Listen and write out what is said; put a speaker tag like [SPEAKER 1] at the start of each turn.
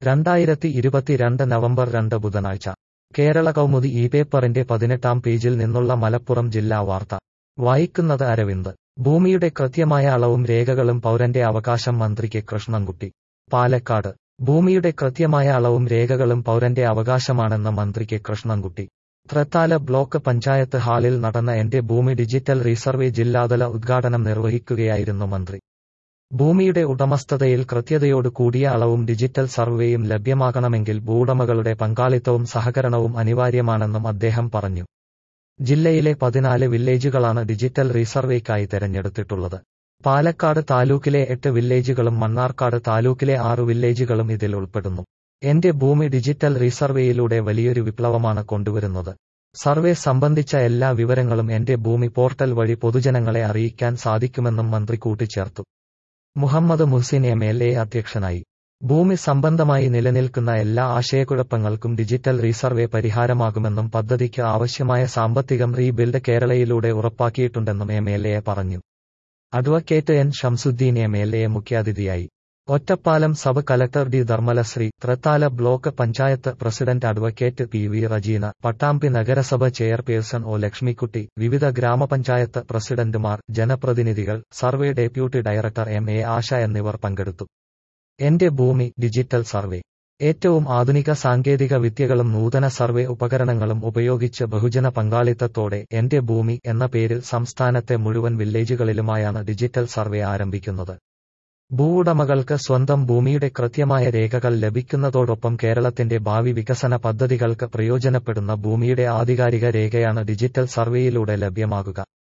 [SPEAKER 1] രണ്ടായിരത്തി ഇരുപത്തിരണ്ട് നവംബർ രണ്ട് ബുധനാഴ്ച കേരള കൗമുദി ഈ പേപ്പറിന്റെ പതിനെട്ടാം പേജിൽ നിന്നുള്ള മലപ്പുറം ജില്ലാ വാർത്ത വായിക്കുന്നത് അരവിന്ദ് ഭൂമിയുടെ കൃത്യമായ അളവും രേഖകളും പൗരന്റെ അവകാശം മന്ത്രി കെ കൃഷ്ണൻകുട്ടി പാലക്കാട് ഭൂമിയുടെ കൃത്യമായ അളവും രേഖകളും പൗരന്റെ അവകാശമാണെന്ന് മന്ത്രി കെ കൃഷ്ണൻകുട്ടി ത്രത്താല ബ്ലോക്ക് പഞ്ചായത്ത് ഹാളിൽ നടന്ന എന്റെ ഭൂമി ഡിജിറ്റൽ റീസർവേ ജില്ലാതല ഉദ്ഘാടനം നിർവഹിക്കുകയായിരുന്നു മന്ത്രി ഭൂമിയുടെ ഉടമസ്ഥതയിൽ കൃത്യതയോട് കൂടിയ അളവും ഡിജിറ്റൽ സർവേയും ലഭ്യമാകണമെങ്കിൽ ഭൂവുടമകളുടെ പങ്കാളിത്തവും സഹകരണവും അനിവാര്യമാണെന്നും അദ്ദേഹം പറഞ്ഞു ജില്ലയിലെ പതിനാല് വില്ലേജുകളാണ് ഡിജിറ്റൽ റീസർവേക്കായി തെരഞ്ഞെടുത്തിട്ടുള്ളത് പാലക്കാട് താലൂക്കിലെ എട്ട് വില്ലേജുകളും മണ്ണാർക്കാട് താലൂക്കിലെ ആറ് വില്ലേജുകളും ഇതിൽ ഉൾപ്പെടുന്നു എന്റെ ഭൂമി ഡിജിറ്റൽ റീസർവേയിലൂടെ വലിയൊരു വിപ്ലവമാണ് കൊണ്ടുവരുന്നത് സർവേ സംബന്ധിച്ച എല്ലാ വിവരങ്ങളും എന്റെ ഭൂമി പോർട്ടൽ വഴി പൊതുജനങ്ങളെ അറിയിക്കാൻ സാധിക്കുമെന്നും മന്ത്രി കൂട്ടിച്ചേർത്തു Muhammad Muhsin M L A അധ്യക്ഷനായി ഭൂമി സംബന്ധമായി നിലനിൽക്കുന്ന എല്ലാ ആശയക്കുഴപ്പങ്ങൾക്കും ഡിജിറ്റൽ റീസർവേ പരിഹാരമാകുമെന്നും പദ്ധതിക്ക് ആവശ്യമായ സാമ്പത്തികം റീബിൽഡ് കേരളയിലൂടെ ഉറപ്പാക്കിയിട്ടുണ്ടെന്നും എം എൽ എ പറഞ്ഞു advocate N Shamsuddin M L A മുഖ്യാതിഥിയായി Ottapalam sub collector D Dharmalashree Thrithala block panchayat president advocate P V Rajeena Pattambi നഗരസഭ ചെയർപേഴ്സൺ ഒ ലക്ഷ്മിക്കുട്ടി വിവിധ ഗ്രാമപഞ്ചായത്ത് പ്രസിഡന്റുമാർ ജനപ്രതിനിധികൾ survey deputy director M A Asha എന്നിവർ പങ്കെടുത്തു എന്റെ ഭൂമി ഡിജിറ്റൽ സർവേ ഏറ്റവും ആധുനിക സാങ്കേതിക വിദ്യകളും നൂതന സർവേ ഉപകരണങ്ങളും ഉപയോഗിച്ച് ബഹുജന പങ്കാളിത്തത്തോടെ എന്റെ ഭൂമി എന്ന പേരിൽ സംസ്ഥാനത്തെ മുഴുവൻ വില്ലേജുകളിലുമായാണ് ഡിജിറ്റൽ സർവേ ആരംഭിക്കുന്നത് ഭൂവുടമകൾക്ക് സ്വന്തം ഭൂമിയുടെ കൃത്യമായ രേഖകൾ ലഭിക്കുന്നതോടൊപ്പം കേരളത്തിന്റെ ഭാവി വികസന പദ്ധതികൾക്ക് പ്രയോജനപ്പെടുന്ന ഭൂമിയുടെ ആധികാരിക രേഖയാണ് ഡിജിറ്റൽ സർവേയിലൂടെ ലഭ്യമാകുക